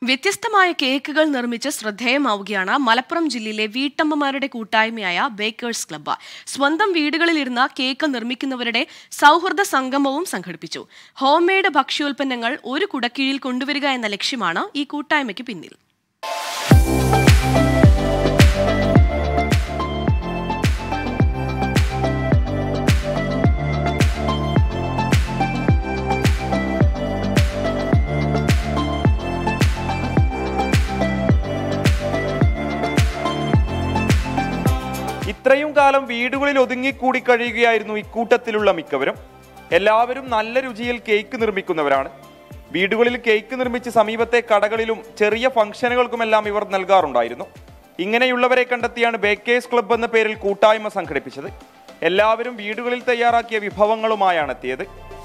വ്യത്യസ്തമായ കേക്കുകൾ നിർമ്മിച്ച് ശ്രദ്ധേയമാവുകയാണ് മലപ്പുറം ജില്ലയിലെ വീട്ടമ്മമാരുടെ കൂട്ടായ്മയായ ബേക്കേഴ്സ് ക്ലബ്ബ് സ്വന്തം വീടുകളിലിരുന്ന കേക്ക് നിർമ്മിക്കുന്നവരുടെ സൗഹൃദ സംഗമവും സംഘടിപ്പിച്ചു ഹോം മെയ്ഡ് ഭക്ഷ്യോൽപ്പന്നങ്ങൾ ഒരു കുടക്കീഴിൽ കൊണ്ടുവരിക എന്ന ലക്ഷ്യമാണ് ഈ കൂട്ടായ്മയ്ക്ക് പിന്നിൽ ഇത്രയും കാലം വീടുകളിൽ ഒതുങ്ങിക്കൂടി കഴിയുകയായിരുന്നു ഇക്കൂട്ടത്തിലുള്ള മിക്കവരും എല്ലാവരും നല്ല രുചിയിൽ കേക്ക് നിർമ്മിക്കുന്നവരാണ് വീടുകളിൽ കേക്ക് നിർമ്മിച്ച് സമീപത്തെ കടകളിലും ചെറിയ ഫംഗ്ഷനുകൾക്കുമെല്ലാം ഇവർ നൽകാറുണ്ടായിരുന്നു ഇങ്ങനെയുള്ളവരെ കണ്ടെത്തിയാണ് ബേക്കേഴ്സ് ക്ലബ്ബ് എന്ന പേരിൽ കൂട്ടായ്മ സംഘടിപ്പിച്ചത് എല്ലാവരും വീടുകളിൽ തയ്യാറാക്കിയ വിഭവങ്ങളുമായാണ് എത്തിയത്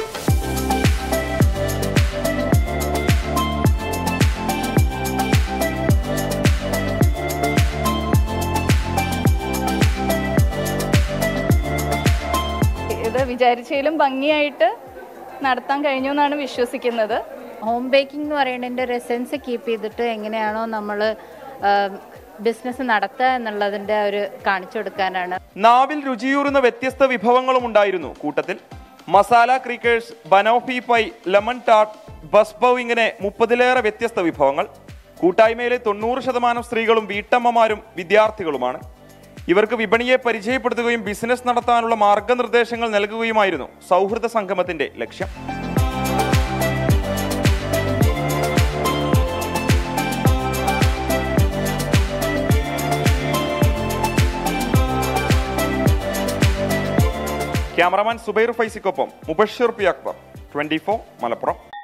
ഇത് വിചാരിച്ചതിലും ഭംഗിയായിട്ട് നടത്താൻ കഴിഞ്ഞു എന്നാണ് വിശ്വസിക്കുന്നത് ഹോം ബേക്കിംഗ് എന്ന് പറയുന്നതിൻ്റെ ഒരു എസെൻസ് കീപ്പ് ചെയ്തിട്ട് എങ്ങനെയാണോ നമ്മൾ ബിസിനസ് നടത്തുക എന്നുള്ളതിൻ്റെ ഒരു കാണിച്ചു കൊടുക്കാനാണ് നാവിൽ രുചിയൂറുന്ന വ്യത്യസ്ത വിഭവങ്ങളും ഉണ്ടായിരുന്നു കൂട്ടത്തിൽ masala crackers banoffee pie lemon tart ബസ്ബൗ ഇങ്ങനെ മുപ്പതിലേറെ വ്യത്യസ്ത വിഭവങ്ങൾ കൂട്ടായ്മയിലെ തൊണ്ണൂറ് ശതമാനം സ്ത്രീകളും വീട്ടമ്മമാരും വിദ്യാർത്ഥികളുമാണ് ഇവർക്ക് വിപണിയെ പരിചയപ്പെടുത്തുകയും ബിസിനസ് നടത്താനുള്ള മാർഗനിർദ്ദേശങ്ങൾ നൽകുകയുമായിരുന്നു സൗഹൃദ സംഗമത്തിന്റെ ലക്ഷ്യം ക്യാമറമാൻ സുബൈർ ഫൈസിക്കൊപ്പം മുബഷിർ പി അക്ബർ ട്വന്റി മലപ്പുറം